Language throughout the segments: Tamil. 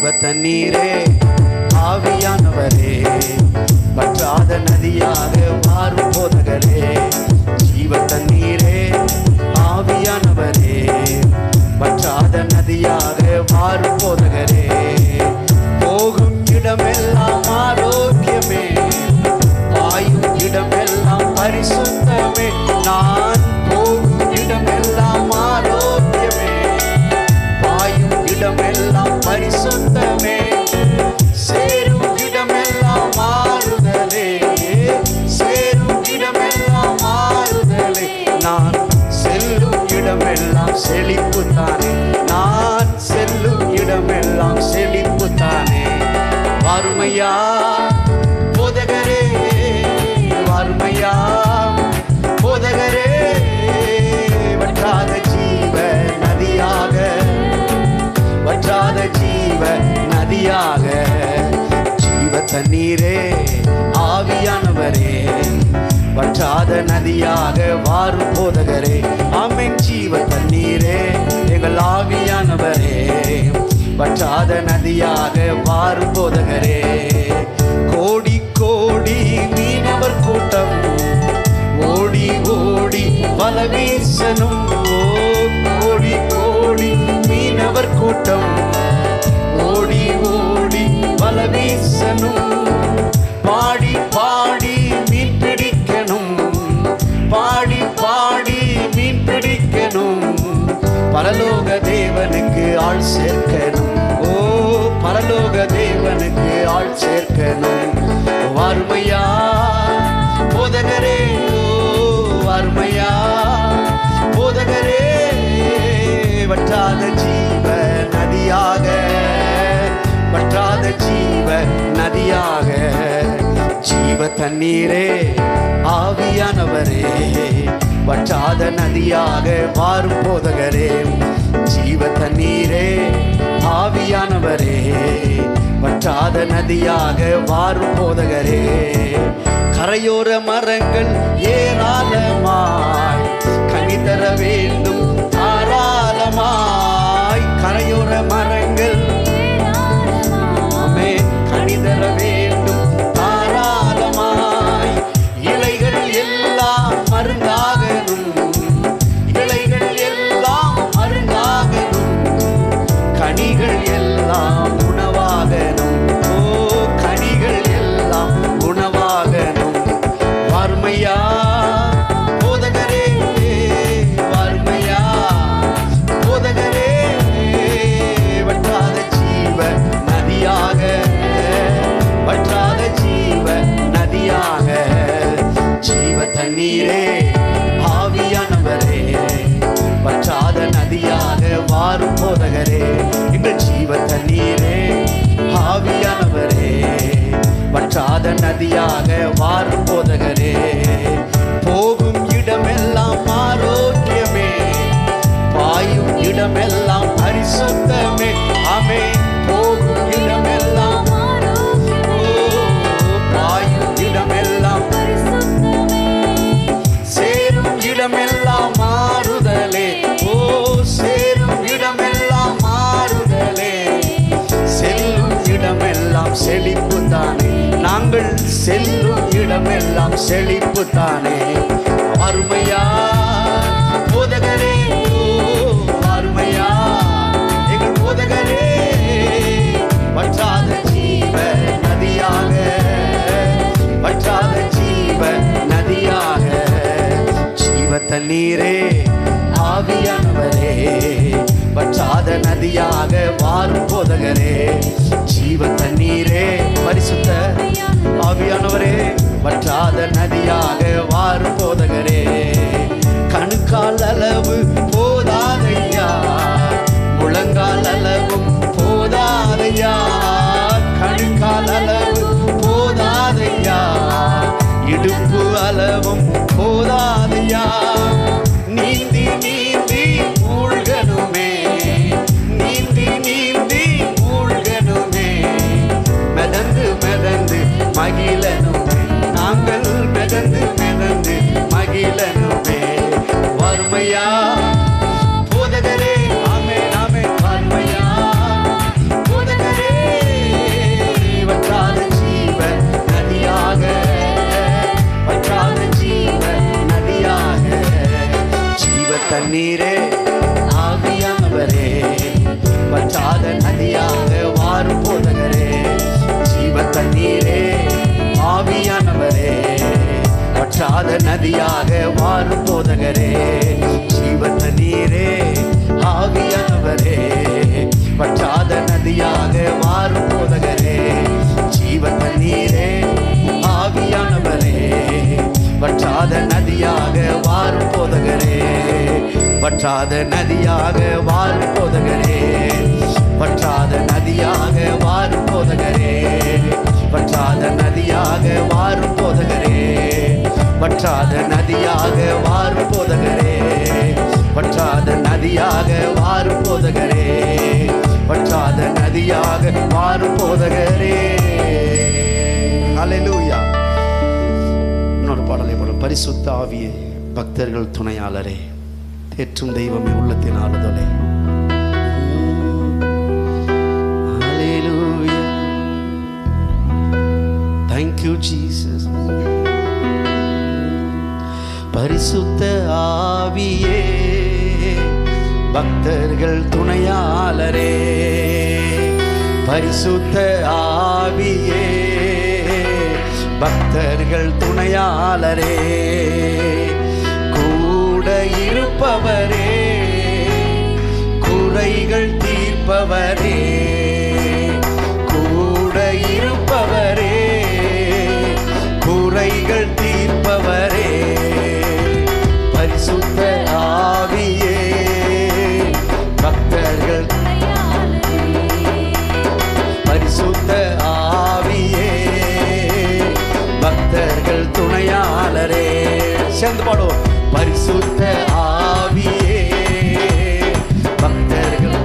ஜீவ தண்ணீரே ஆவியானவரே வற்றாத நதியாக மாறும் போதகரே ஜீவ தண்ணீரே ஆவியானவரே வற்றாத நதியாக மாறும் போதகரே போகும் இடமெல்லாம் ஆரோக்கியமே பாயும் இடமெல்லாம் பரிசுத்தமே நான் போகும் இடமெல்லாம் ஆரோக்கியமே பாயும் இடமெல்லாம் பரிசுத்தமே சேரும் இடமெல்லாம் மாறுதலே சேரும் இடமெல்லாம் மாறுதலே நான் செல்லும் இடமெல்லாம் செழிப்புத்தானே நான் செல்லும் இடமெல்லாம் செழிப்புத்தானே வறுமையா போதகரே வறுமையா போதகரே வற்றாத ஜீவ நதியாக வற்றாத ஜீவ நதியாக ஜீவ தண்ணீரே ஆவியானவரே வற்றாத நதியாக வாரும் போதகரே ஆமென் ஜீவ தண்ணீரே எங்கள் ஆவியானவரே வற்றாத நதியாக வாரும் போதகரே கோடி கோடி மீனவர் கூட்டம் ஓடி ஓடி வல வீசனும் ஓ கோடி கோடி மீனவர் கூட்டம் ஓடி ஓடி வல வீசனும் பாடி பாடி மீன் பிடிக்கணும் பாடி பாடி மீன் பிடிக்கணும் பரலோக தேவனுக்கு ஆள் சேர்க்கணும் ஓ பரலோக தேவனுக்கு ஆள் சேர்க்கணும் வறுமையா போதகரே ஓ வறுமையா போதகரே வற்றாத ஜீவ நதியாக வற்றாத ஜீவ நதியாக ஜீவ தண்ணீரே ஆவியானவரே வற்றாத நதியாக வாரும் போதகரே ஜீவ தண்ணீரே ஆவியானவரே வற்றாத நதியாக வாரும் போதகரே கரையோர மரங்கள் ஏராளமாய் கனி தர வேண்டும் தாராளமாய் கரையோர மரங்கள் ஆமே கனி தர வேண்டும் தாராளமாய் இலைகள் எல்லாம் மருந்தாகணும் இலைகள் எல்லாம் மருந்தாகணும் கனிகள் எல்லாம் உணவாகணும் ஓ கனிகள் எல்லாம் உணவாகணும் வறுமையா போதகரே வறுமையா போதகரே வற்றாத ஜீவ நதியாக வற்றாத ஜீவ நதியாக ஜீவ தண்ணீரே ஆவியானவரே வற்றாத நதியாக வாரும் போதகரே எங்கள் ஜீவ தண்ணீரே ஆவியானவரே வற்றாத நதியாக வாரும் போதகரே போகும் இடமெல்லாம் ஆரோக்கியமே பாயும் இடமெல்லாம் பரிசுத்தமே ஆமே போகும் இடமெல்லாம் ஓ, பாயும் இடமெல்லாம் சேரும் இடமெல்லாம் மாறுதலே ஓ சேரும் இடமெல்லாம் மாறுதலே செல்லும் இடமெல்லாம் செழிப்பு தானே நாங்கள் செல்லும் இடமெல்லாம் செழிப்பு தானே அருமையா போதகரே ஓ, அருமையா எங்கள் போதகரே வற்றாத ஜீவ நதியாக வற்றாத ஜீவ நதியாக ஜீவ தண்ணீரே ஆவியானவரே வற்றாத நதியாக வாரும் போதகரே ஜீவ தண்ணீரே பரிசுத்த ஆவியானவரே வற்றாத நதியாக வாரும் போதகரே கணுக்கால் அளவு போதாதையா முழங்கால் அளவும் போதாதையா கணுக்கால் அளவு போதாதையா இடுப்பு அளவும் போதாதையா நீந்தி நீந்தி மூழ்கணுமே நீந்தி நீந்தி மூழ்கணுமே மிதந்து மிதந்து மகிழனுமே நாங்கள் மிதந்து மிதந்து மகிழனுமே வறுமையா வற்றாத நதியாக வாரும் போதகரே ஜீவன் நீரே ஆவியானவரே வற்றாத நதியாக வாரும் போதகரே ஜீவன் நீரே ஆவியானவரே வற்றாத நதியாக வாரும் போதகரே வற்றாத நதியாக வாரும் போதகரே வற்றாத நதியாக வாரும் போதகரே வற்றாத நதியாக வாரும் போதகரே வற்றாத நதியாக வாரும் போதகரே வற்றாத நதியாக வாரும் போதகரே வற்றாத நதியாக வாரும் போதகரே ஹalleluya இன்னொரு பாடலை பாடும் பரிசுத்த ஆவியே பக்தர்கள் துணையாளரே தேற்றும் தெய்வமே உள்ளத்தின் ஆறுதலே Hallelujah. Thank you, Jesus. பரிசுத்த ஆவியே பக்தர்கள் துணையாளரே பரிசுத்த ஆவியே பக்தர்கள் துணையாளரே கூட இருப்பவரே குறைகள் தீர்ப்பவரே கூட இருப்பவரே குறைகள் தீர்ப்பவரே பரிசுத்த ஆவியே பக்தர்கள் பரிசுத்த ஆவியே பக்தர்கள் துணையாளரே சேர்ந்து பாடுவோம் பரிசுத்த ஆவியே பக்தர்கள்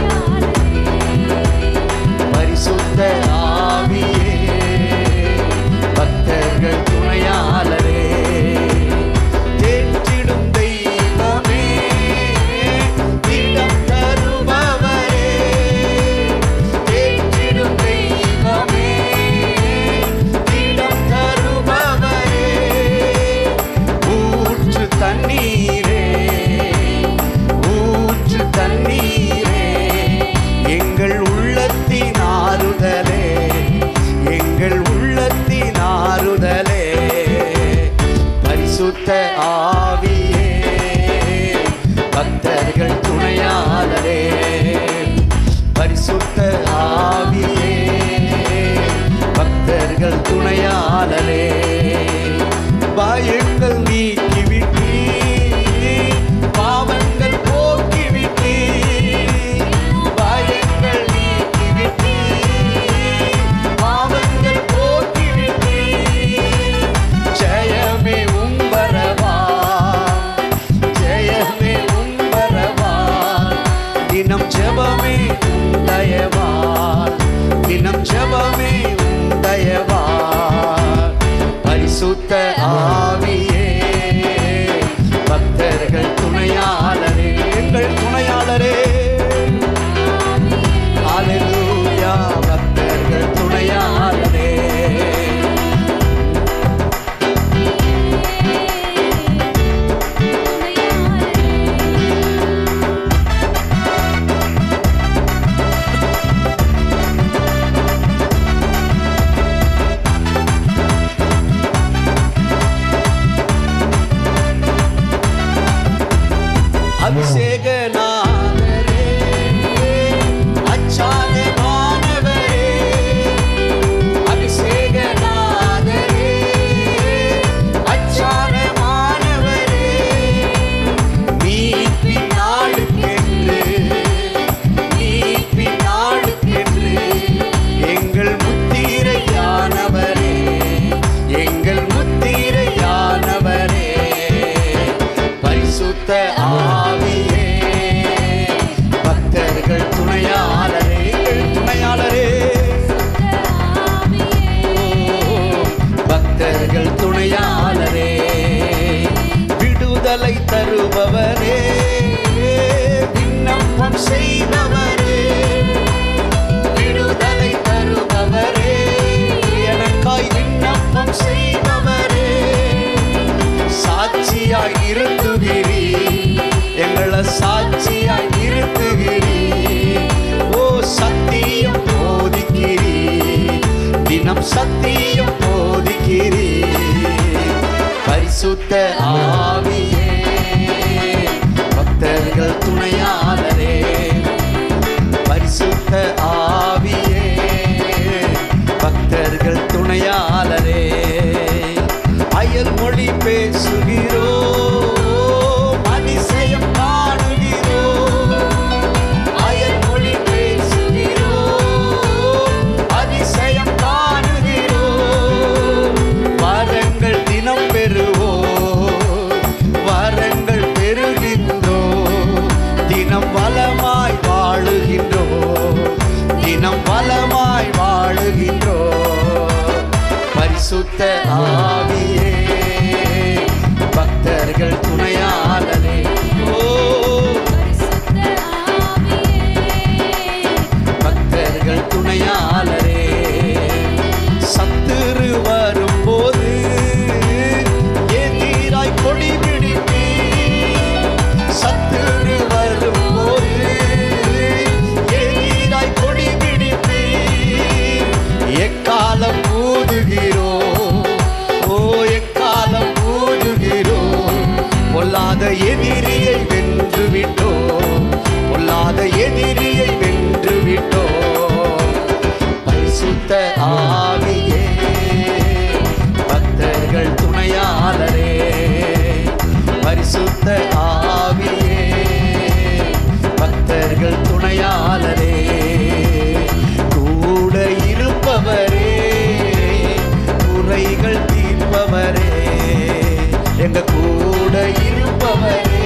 பரிசுத்த ஆவியே பக்தர்கள் துணையாளரே தேற்றிடும் தெய்வமே இடம் தருபவரே தேற்றிடும் தெய்வமே இடம் தருபவரே ஊற்று தண்ணீரே பரிசுத்த ஆவியே பக்தர்கள் துணையாளரே ஓ பக்தர்கள் துணையாளரே சத்துரு வரும்போது எதிராய் கொடி பிடிப்பி சத்துரு வரும்போது எதிராய் கொடி பிடிப்பி எக்காலம் ஊதுகிறோம் ஓ எக்காலம் ஊதுகிறோம் பொல்லாத எதிரியை வென்று விட்டோம் பொல்லாத எதிரியை வென்று விட்டோம் பரிசுத்த ஆவியே பக்தர்கள் துணையாளரே பரிசுத்த ஆவியே பக்தர்கள் துணையாளரே கூட இருப்பவரே குறைகள் தீர்ப்பவரே எங்க கூட இருப்பவரே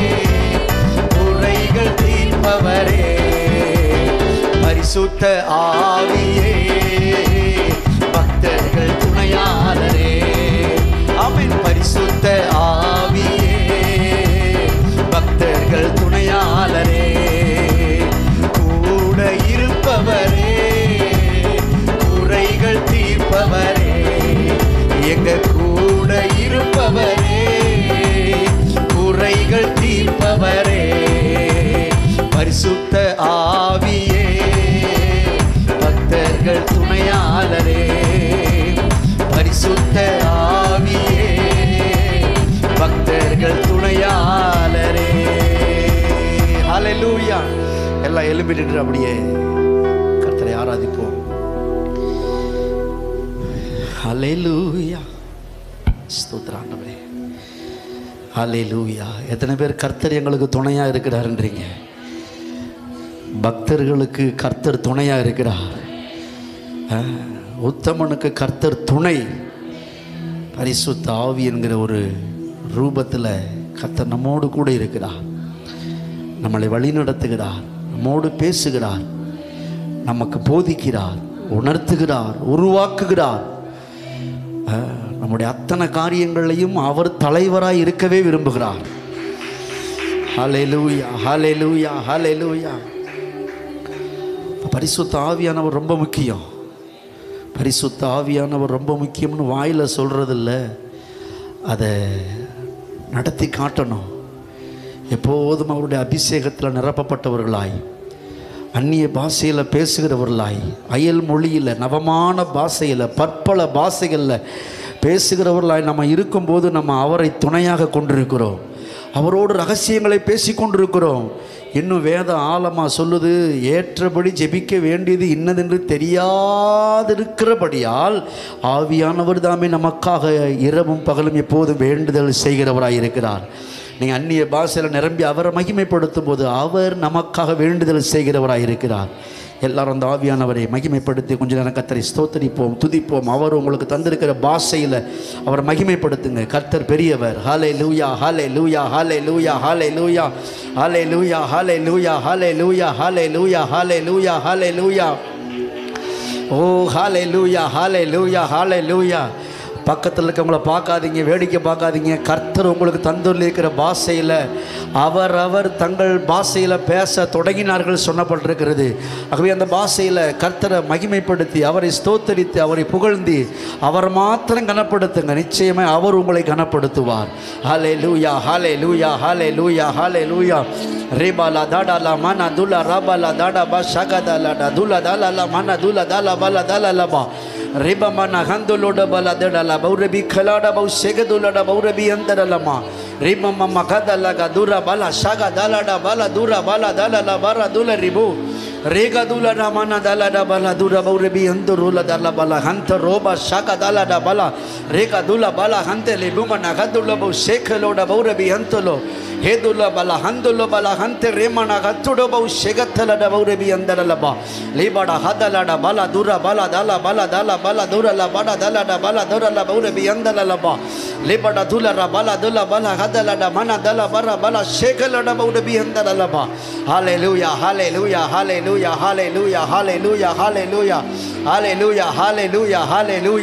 குறைகள் தீர்ப்பவரே பரிசுத்த ஆவியே பக்தர்கள் துணையாளரே அவன் பரிசுத்த ஆவியே பக்தர்கள் துணையாளரே கூட இருப்பவரே குறைகள் தீர்ப்பவரே எங்க கூட இருப்பவரே குறைகள் தீர்ப்பவரே பரிசுத்த ஆவியே பக்தர்கள் துணையாளரே பரிசுத்த ஆவியே பக்தர்கள் துணையாளரே ஹalleluya எல்லாம் எழுப்பி நின்று அப்படியே கர்த்தரை ஆராதிப்போம் ஹalleluya ஸ்தோத்திரம் ஆண்டவரே ஹalleluya எத்தனை பேர் கர்த்தர் எங்களுக்கு துணையா இருக்கிறாருன்றீங்க பக்தர்களுக்கு கர்த்தர் துணையா இருக்கிறார் ஆ, உத்தமனுக்கு கர்த்தர் துணை பரிசுத்த ஆவி என்கிற ஒரு ரூபத்தில் கர்த்தர் நம்மோடு கூட இருக்கிறார் நம்மளை வழி நடத்துகிறார் நம்மோடு பேசுகிறார் நமக்கு போதிக்கிறார் உணர்த்துகிறார் உருவாக்குகிறார் ஆ, நம்முடைய அத்தனை காரியங்களையும் அவர் தலைவராய் இருக்கவே விரும்புகிறார் ஹalleluya ஹalleluya ஹalleluya பரிசுத்த ஆவியானவர் ரொம்ப முக்கியம் பரிசுத்த ஆவியானவர் ரொம்ப முக்கியம்னு வாயில் சொல்கிறதில்ல அதை நடத்தி காட்டணும் எப்போதும் அவருடைய அபிஷேகத்தில் நிரப்பப்பட்டவர்களாய் அந்நிய பாஷையில் பேசுகிறவர்களாய் அயல் மொழியில் நவமான பாஷையில் பற்பல பாஷைகளில் பேசுகிறவர்களாய் நம்ம இருக்கும்போது நம்ம அவரை துணையாக கொண்டிருக்கிறோம் அவரோடு ரகசியங்களை பேசி கொண்டிருக்கிறோம் இன்னும் வேத ஆழமாக சொல்லுது ஏற்றபடி ஜெபிக்க வேண்டியது இன்னதென்று தெரியாதிருக்கிறபடியால் ஆவியானவர் தாமே நமக்காக இரவும் பகலும் எப்போதும் வேண்டுதல் செய்கிறவராய் இருக்கிறார் நீங்கள் அந்நிய பாஷையில் நிரம்பி அவரை மகிமைப்படுத்தும் போது அவர் நமக்காக வேண்டுதல் செய்கிறவராய் இருக்கிறார் எல்லாரும் அந்த ஆவியானவரை மகிமைப்படுத்தி கொஞ்ச நேரம் கத்தரை ஸ்தோத்தரிப்போம் துதிப்போம் அவர் உங்களுக்கு தந்திருக்கிற பாஷையில் அவரை மகிமைப்படுத்துங்க கர்த்தர் பெரியவர் ஹாலே லூயா ஹாலே லூயா ஹாலே லூயா ஹாலே லூயா ஹாலே லூயா ஹாலே லூயா ஹாலே லூயா ஹாலே லூயா ஹாலே லூயா ஹாலே லூயா ஓ ஹாலே லூயா ஹாலே லூயா ஹாலே லூயா பக்கத்தில் இருக்கவங்கள பார்க்காதீங்க வேடிக்கை பார்க்காதீங்க கர்த்தர் உங்களுக்கு தந்துள்ளிருக்கிற பாஷையில் அவரவர் தங்கள் பாஷையில் பேச தொடங்கினார்கள் சொன்னப்பட்டிருக்கிறது ஆகவே அந்த பாஷையில் கர்த்தரை மகிமைப்படுத்தி அவரை ஸ்தோத்தரித்து அவரை புகழ்ந்தி அவர் மாத்திரம் கனப்படுத்துங்க நிச்சயமாக அவர் உங்களை கனப்படுத்துவார் ஹாலே லூயா ஹாலே லூயா ஹாலே லூயா ஹாலே லூயா ரேபாலா தாடாலா மனா துலா ராபாலா தாடா பா ஷகதா லாடா துலா தாலா மனா துலா தாலா பாலா தாலா லபா ரிபமன ஹந்துலோட பல ದಡಲ ಬೌರಬಿ ಖಲಾಡ ಬೌ ಸೆಗದುಲಡ ಬೌರಬಿ ಅಂತರಲಮ ರಿಮಮ್ಮ ಕದಲಗ ದೂರ ಬಲ ಶಗ ದಲಡ ಬಲ ದೂರ ಬಲ ದಲಲ ಬರ ದುಲ ರಿಬು ರೇಗ ದುಲ ರಮನ ದಲಡ ಬಲ ದೂರ ಬೌರಬಿ ಅಂತು ರುಲ ದಲ ಬಲ ಹಂತ ರೋಬ ಶಗ ದಲಡ ಬಲ ರೇಗ ದುಲ ಬಲ ಹಂತೆ ಲಿಬುಮನ ಗದುಲ ಬೌ ಶೇಖಲೋಡ ಬೌರಬಿ ಅಂತಲೋ ಹೇದುಲ ಬಲ ಹಂದುಲ ಬಲ ಹಂತೆ ರೇಮನ ಗತ್ತುಡ ಬೌ ಶೆಗತ್ತಲಡ ಬೌರಬಿ ಅಂದರಲ ಬಾ ಲೇಬಡ ಹದಲಡ ಬಲ ದೂರ ಬಲ ದಲ ಬಲ ದಲ ಬಲ ದೂರಲ ಬಡ ದಲಡ ಬಲ ದೂರಲ ಬೌರಬಿ ಅಂದಲಲ ಬಾ ಲೇಬಡ ದುಲರ ಬಲ ದುಲ ಬಲ ಹದಲಡ ಮನ ದಲ ಬರ ಬಲ ಶೇಖಲಡ ಬೌರಬಿ ಅಂದರಲ ಬಾ hallelujah hallelujah hallelujah hallelujah hallelujah hallelujah hallelujah hallelujah hallelujah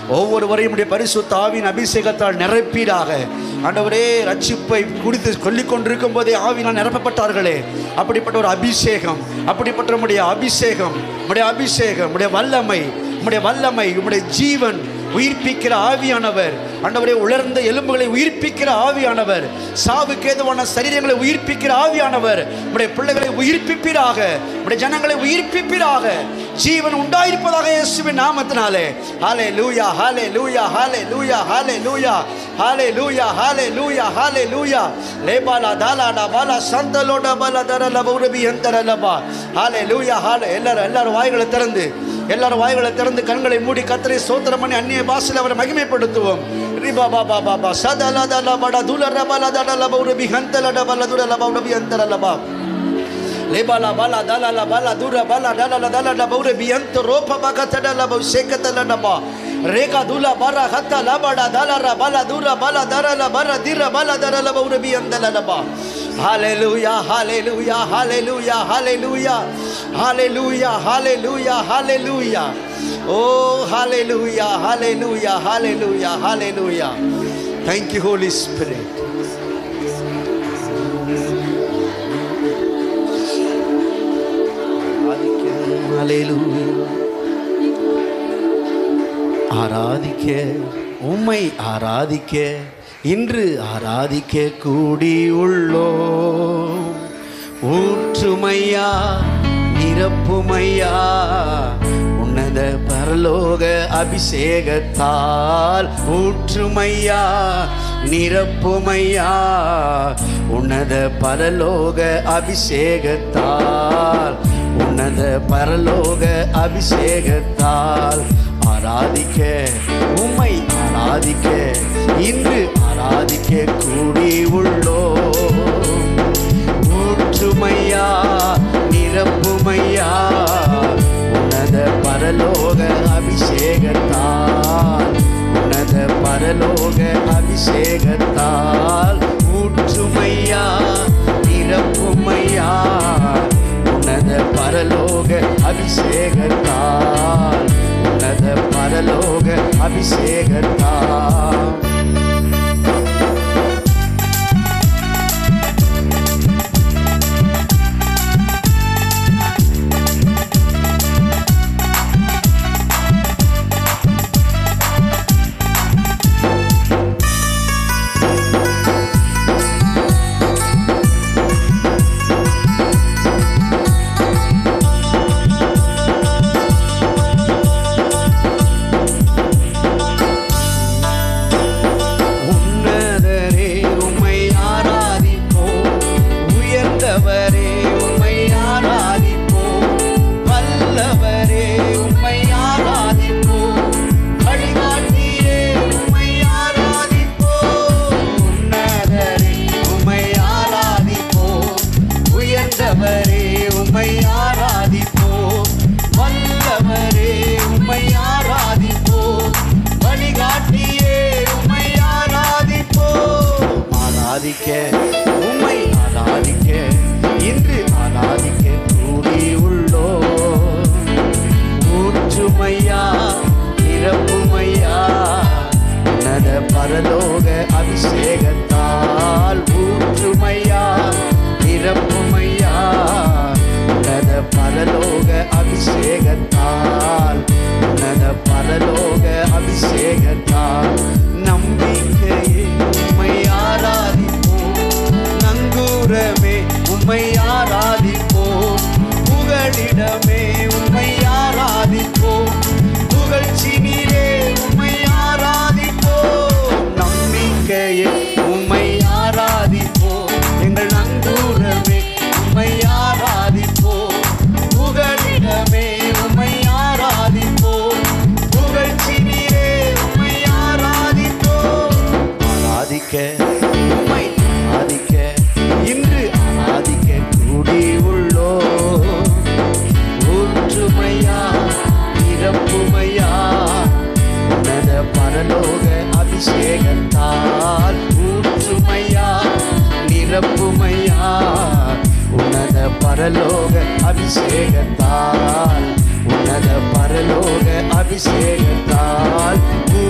ஒவ்வொருவரையும் உடைய பரிசுத்த ஆவியின் அபிஷேகத்தால் நிரப்பீராக ஆண்டவரே ரட்சிப்பை குடித்து சொல்லிக் கொண்டிருக்கும் போதே ஆவினால் நிரப்பப்பட்டார்களே அப்படிப்பட்ட ஒரு அபிஷேகம் அப்படிப்பட்ட உடைய அபிஷேகம் உடைய அபிஷேகம் உடைய வல்லமை உம்முடைய வல்லமை உம்முடைய ஜீவன் உயிர்ப்பிக்கிற ஆவியானவர் ஆண்டவரே உலர்ந்த எலும்புகளை உயிர்ப்பிக்கிற ஆவியானவர் சாவுக்கு ஏதுவான சரீரங்களை உயிர்ப்பிக்கிற ஆவியானவர் உடைய பிள்ளைகளை உயிர்ப்பிப்பீராக உடைய ஜனங்களை உயிர்ப்பிப்பீராக ஜீவன் உண்டாயிருப்பதாக இயேசுவின் நாமத்தினாலே ஹாலே லூயா ஹாலே லூயா ஹாலே லூயா ஹாலே லூயா ஹாலே லூயா ஹாலே லூயா ஹாலே லூயா லேபாலா தாலாடா பாலா சந்தலோட பல தர லபௌரபி எந்தர லபா ஹாலே லூயா ஹாலே எல்லாரும் எல்லாரும் வாய்களை திறந்து எல்லாரும் வாய்களை திறந்து கண்களை மூடி கத்தரை சோத்திரம் பண்ணி அந்நிய பாஷையில் அவரை மகிமைப்படுத்துவோம் ரிபா பாபா பாபா சதல தல பட துல ரபல தட லப உரபி ஹந்தல டபல துர லப உரபி அந்தர லபா லேபாலா பாலா தாலாலா பாலா தூர பாலா டாலாலா தாலா டப உரபி அந்த ரோப பக தட லப சேக்கத்தல டபா ரேகா துலா பாரா ஹத்த லபடா தாலாரா பாலா தூர பாலா தரல பர திர பாலா தர லப உரபி அந்தல லபா Hallelujah, hallelujah, hallelujah, hallelujah, hallelujah, hallelujah, hallelujah. Oh, hallelujah, hallelujah, hallelujah, hallelujah. Thank you, Holy Spirit. Hallelujah. ஆராதிக்க உம்மை ஆராதிக்க இன்று ஆராதிக்க கூடி உள்ளோ ஊற்றுமையா நிரப்புமையா உன்னத பரலோக அபிஷேகத்தால் ஊற்றுமையா நிரப்புமையா உன்னத பரலோக அபிஷேகத்தால் உன்னத பரலோக அபிஷேகத்தால் ஆராதிக்க உம்மை ஆராதிக்க இன்று ஆராதிக்க கூடி உள்ளோ ஊற்றுமையா நிரப்புமையா உன்னத பரலோக அபிஷேகத்தால் உன்னத பரலோக அபிஷேகத்தால் ஊற்றுமையா நிரப்புமையா உன்னத பரலோக அபிஷேகத்தால் உன்னத பரலோக அபிஷேகத்தால் உன்னதரே உம்மை ஆராதிப்போம் உயர்ந்தவரே உம்மை ஆராதிப்போம் வல்லவரே உம்மை ஆராதிப்போம் வழிகாட்டியே உம்மை ஆராதிப்போம் உன்னதரே உம்மை ஆராதிப்போம் உயர்ந்தவரே உம்மை ஆராதிப்போம் வல்லவரே உம்மை ஆராதிப்போம் வழிகாட்டியே உம்மை ஆராதிப்போம் ஆராதிக்க உம்மை ஆராதிக்க இன்று ஆராதிக்க கூடி உள்ளோ ஊற்றுமையா நிரப்புமையா உன்னத பரலோக அபிஷேகத்தால் ஊற்றுமையா நிரப்புமையா உன்னத பரலோக அபிஷேகத்தால் உன்னத பரலோக அபிஷேகத்தால் நம்பிக்கையே உம்மை ஆராதிப்போம் நங்கூரமே உம்மை ஆராதிப்போம் புகழிடமே உம்மை ஆராதிப்போம் புகழ்ச்சினிலே உம்மை ஆராதிப்போம் நம்பிக்கையே உம்மை ஆராதிப்போம் எங்கள் நங்கூரமே உம்மை ஆராதிப்போம் புகழிடமே உம்மை ஆராதிப்போம் புகழ்ச்சினிலே உம்மை ஆராதிப்போம் ஆராதிக்க உம்மை ஆராதிக்க இன்று ஆராதிக்க கூடி உள்ளோ ஊற்றுமையா நிரப்புமையா உன்னத பரலோக அபிஷேகத்தால் ஊற்றுமையா நிரப்புமையா உன்னத பரலோக அபிஷேகத்தால் உன்னத பரலோக அபிஷேகத்தால்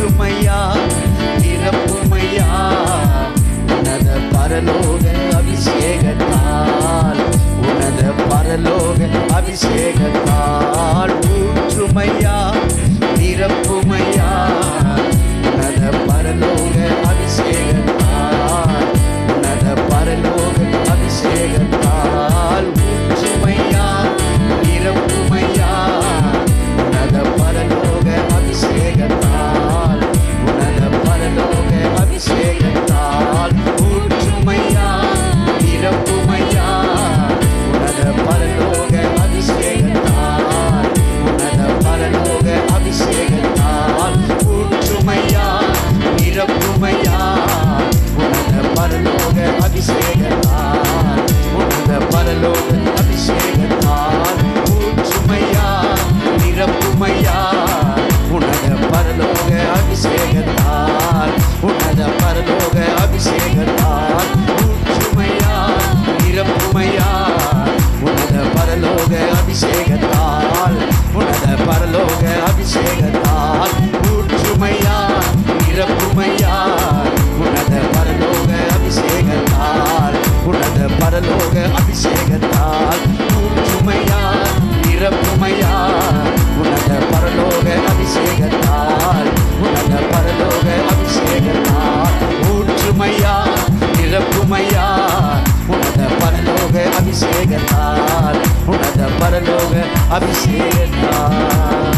ஊற்றுமையா நிரப்புமையா உனத பரலோக அபிஷேகத்தால் உனத பரலோக அபிஷேகத்தால் ஊற்றுமையா நிரப்புமையா உனத பரலோக அபிஷேகத்தால் உனத பரலோக அபிஷேகத்தால் ஊற்றுமையா நிரப்புமையா உனத பரலோக அபிஷேகத்தால் உனத பரலோக அபிஷேகத்தால் ஊற்றுமையா நிரப்புமையா உனத பரலோக அபிஷேகத்தால் உனத பரலோக அபிஷேகத்தால் ஊற்றுமையா நிரப்புமையா உனத பரலோக அபிஷேகத்தால் உனத பரலோக அபிஷேகத்தால் ஊற்றுமையா நிரப்புமையா உனத பரலோக அபிஷேகத்தால் உனத பரலோக அபிஷேகத்தால் ஊற்றுமையா நிரப்புமையா உனத பரலோக அபிஷேகத்தால் உனத பரலோக அபிஷேகத்தால் ஊற்றுமையா நிரப்புமையா உனத பரலோக அபிஷேகத்தால் உனத பரலோக அபிஷேகத்தால் ஊற்றுமையா நிரப்புமையா உனத பரலோக அபிஷேகத்தால் உனத பரலோக அபிஷேகத்தால் ஊற்றுமையா நிரப்புமையா உனத பரலோக அபிஷேகத்தால் உனத பரலோக அபிஷேகத்தால்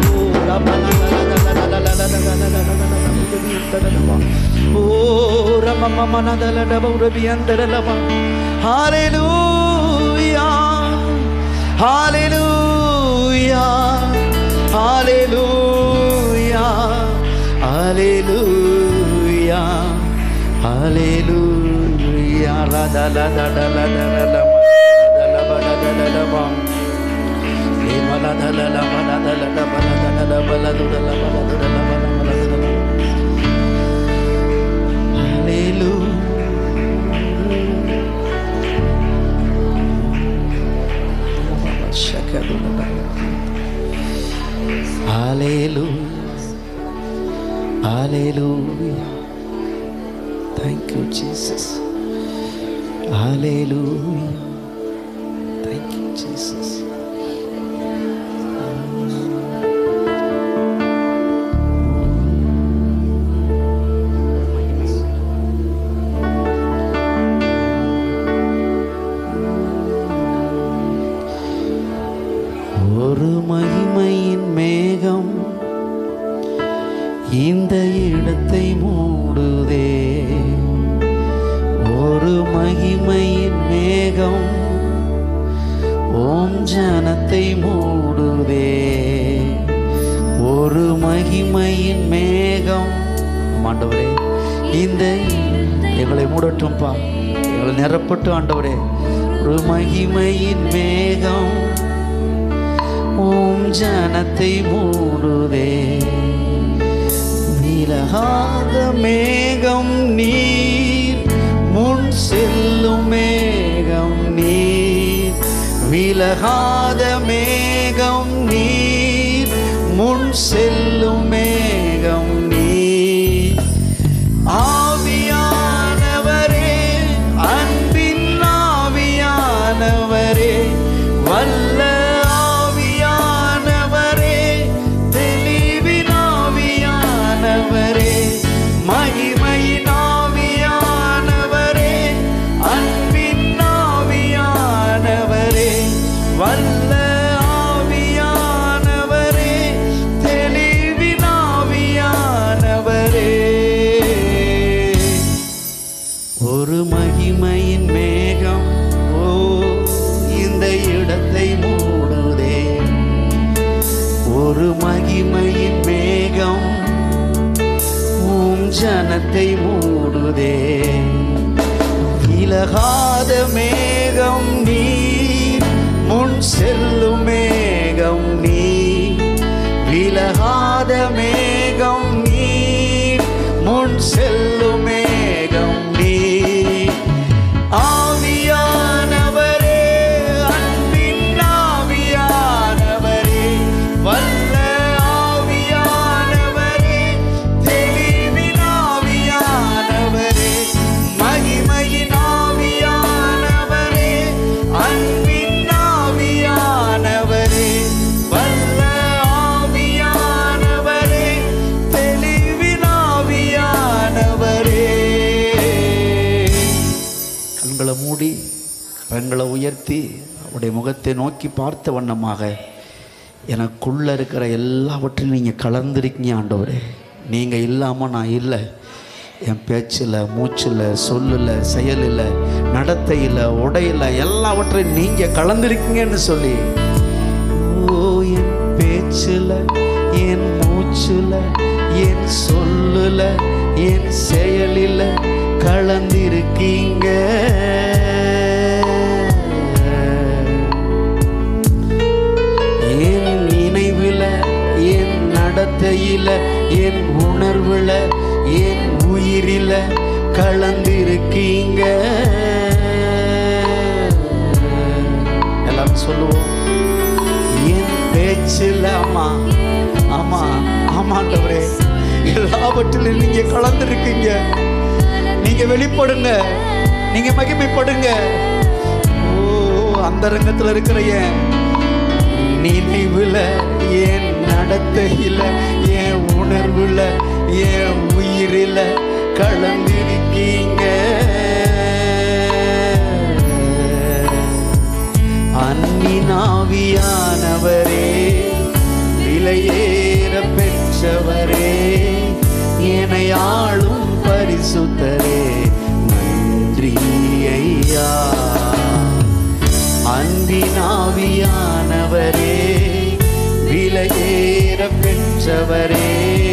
ஓ ரமமனதலடபுரபியந்தரலமா ஹalleluya ஹalleluya ஹalleluya ஹalleluya ஹalleluya ரதலதலதலதலமா தலபலதலதலமா Hallelujah. Thank you, Jesus. Hallelujah. Thank you, Jesus. ஒரு மகிமையின் மேகம் இந்த இடத்தை மூடுதே ஒரு மகிமையின் மேகம் ஓம் ஜனத்தை மூடுதே ஒரு மகிமையின் மேகம் ஆண்டவரே இந்த எங்களை மூடட்டும்பா எங்களை நிரப்பட்டு ஆண்டவரே ஒரு மகிமையின் மேகம் ஓம் ஜனத்தை மூடுதே விலகாத மேகம் நீர் முன் செல்லும் மேகம் நீர் விலகாத மேகம் நீர் முன் செல்லும் மேகம் நீர் ஆவியானவரே அன்பின் ஆவியானவரே வல்ல ஆவியானவரே தெளிவின் ஆவியானவரே மகிமையின் ஆவியானவரே அன்பின் ஆவியானவரே வல்ல ஆவியானவரே தெளிவின் ஆவியானவரே ஒரு மகிமையின் மேகம் ஓ இந்த இடத்தை மூடுதே ஒரு மகிமையின் மேகம் உம் ஜனத்தை மூடுதே விலகாத மேகம் நீர் முன் செல்லும் மேகம் நீர் விலகாத மேகம் நீர் முன் செல்லும் மேகம் நீர் ஆவியானவரே அன்பின் ஆவியானவரே வல்ல ஆவியானவரே உயர்த்தி அவருடைய முகத்தை நோக்கி பார்த்த வண்ணமாக எனக்குள்ளே இருக்கிற எல்லாவற்றையும் நீங்கள் கலந்துருக்கீங்க ஆண்டவரே நீங்கள் இல்லாமல் நான் இல்லை என் பேச்சில் மூச்சில் சொல்லில் செயலில் நடத்தையில் உடையில் எல்லாவற்றையும் நீங்கள் கலந்துருக்கீங்கன்னு சொல்லி ஓ என் பேச்சில் என் மூச்சில் என் சொல்லுல என் செயலில் கலந்திருக்கீங்க என் நினைவில் என் நடத்தையில் என் உணர்வில் என் உயிரில் கலந்திருக்கீங்க எல்லாரும் சொல்லுவோம் என் பேச்சில் ஆமா ஆமா ஆமாண்டவரே எல்லாவற்றிலும் நீங்க கலந்துருக்கீங்க நீங்க வெளிப்படுங்க நீங்க மகிமைப்படுங்க ஓ அந்தரங்கத்தில் இருக்கிற என் நினைவுல என் நடத்தையில என் உணர்வுல என் உயிரில கலந்திருக்கீங்க அன்னினாவியானவரே விலையேற பெற்றவரே என்னை ஆளும் பரிசுத்தரே நன்றி ஐயா அன்பினாவியானவரே விலையேற பெற்றவரே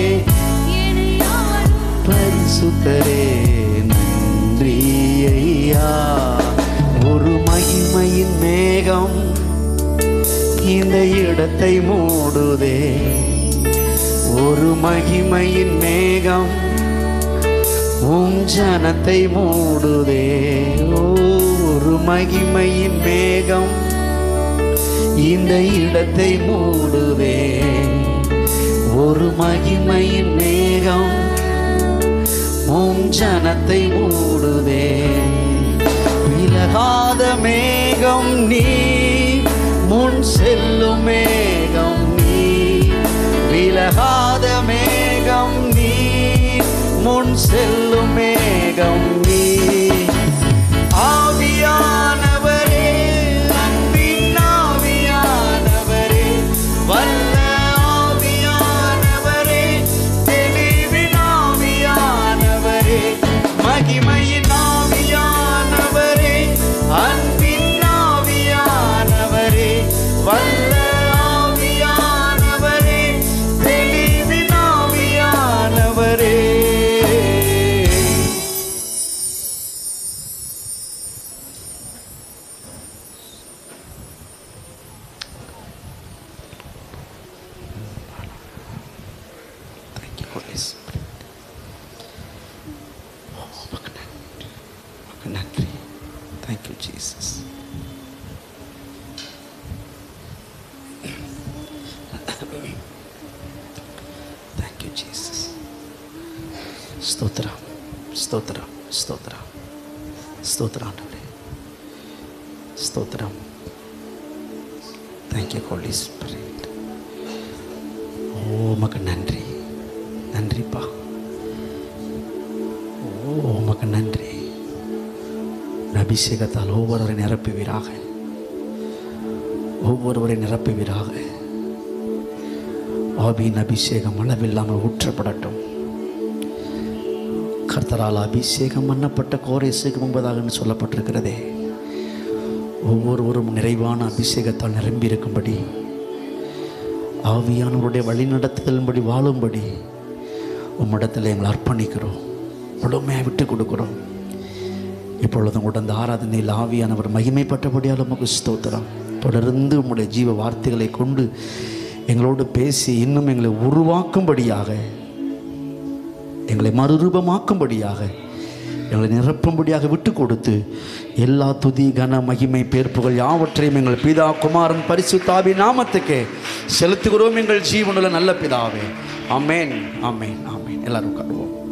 பரிசுத்தரே நன்றி ஐயா ஒரு மகிமையின் மேகம் இந்த இடத்தை மூடுதே ஒரு மகிமையின் மேகம் உம் ஜனத்தை மூடுதே ஓ, ஒரு மகிமையின் மேகம் இந்த இடத்தை மூடுதே ஒரு மகிமையின் மேகம் உம் ஜனத்தை மூடுதே விலகாத மேகம் நீ முன் செல்லும் மேகம் நீ விலகாத மேகம் நீ முன் செல்லும் மேகம் நீ ஆவியானவரே அன்பின் ஆவியானவரே வல்ல ஆவியானவரே தெளிவின் ஆவியானவரே மகிமையின் ஆவியானவரே அன்பின் ஆவியானவரே வல்ல ஆவியானவரே தெளிவின் ஆவியானவரே Thank you, Holy Spirit. Oh, உமக்கு நன்றி. உமக்கு நன்றி. Thank you, Jesus. Thank you, Jesus. ஸ்தோத்திரம் ஸ்தோத்திரம் ஸ்தோத்திரம் ஸ்தோத்திரம் ஆண்டவரே ஸ்தோத்திரம் தேங்க்யூ ஹோலி ஸ்பிரிட் ஓ உமக்கு நன்றி நன்றிப்பா ஓ உமக்கு நன்றி உன் அபிஷேகத்தால் ஒவ்வொருவரை நிரப்புவீராக ஒவ்வொருவரை நிரப்புவீராக ஆவியின் அபிஷேகம் அளவில்லாமல் ஊற்றப்படட்டும் கர்த்தரால் அபிஷேகம் பண்ணப்பட்ட கோரேசுக்கு முன்பதாக சொல்லப்பட்டிருக்கிறதே ஒவ்வொருவரும் நிறைவான அபிஷேகத்தால் நிரம்பி இருக்கும்படி ஆவியானவருடைய வழிநடத்துதலின்படி வாழும்படி உம்மிடத்தில் எங்களை அர்ப்பணிக்கிறோம் முழுமையாக விட்டு கொடுக்குறோம் இப்பொழுதும் கூட அந்த ஆராதனையில் ஆவியானவர் மகிமைப்பட்டபடியால் உமக்கு ஸ்தோத்திரம் தொடர்ந்து உம்முடைய ஜீவ வார்த்தைகளை கொண்டு எங்களோடு பேசி இன்னும் எங்களை உருவாக்கும்படியாக எங்களை மறுரூபமாக்கும்படியாக எங்களை நிரப்பும்படியாக விட்டு கொடுத்து எல்லா துதி கன மகிமை பேர்ப்புகள் யாவற்றையும் எங்கள் பிதா குமாரன் பரிசுத்தாவி நாமத்துக்கே செலுத்துகிறோம் எங்கள் ஜீவனுள்ள நல்ல பிதாவே ஆமென் ஆமென் ஆமென் எல்லாரும் உட்காருவோம்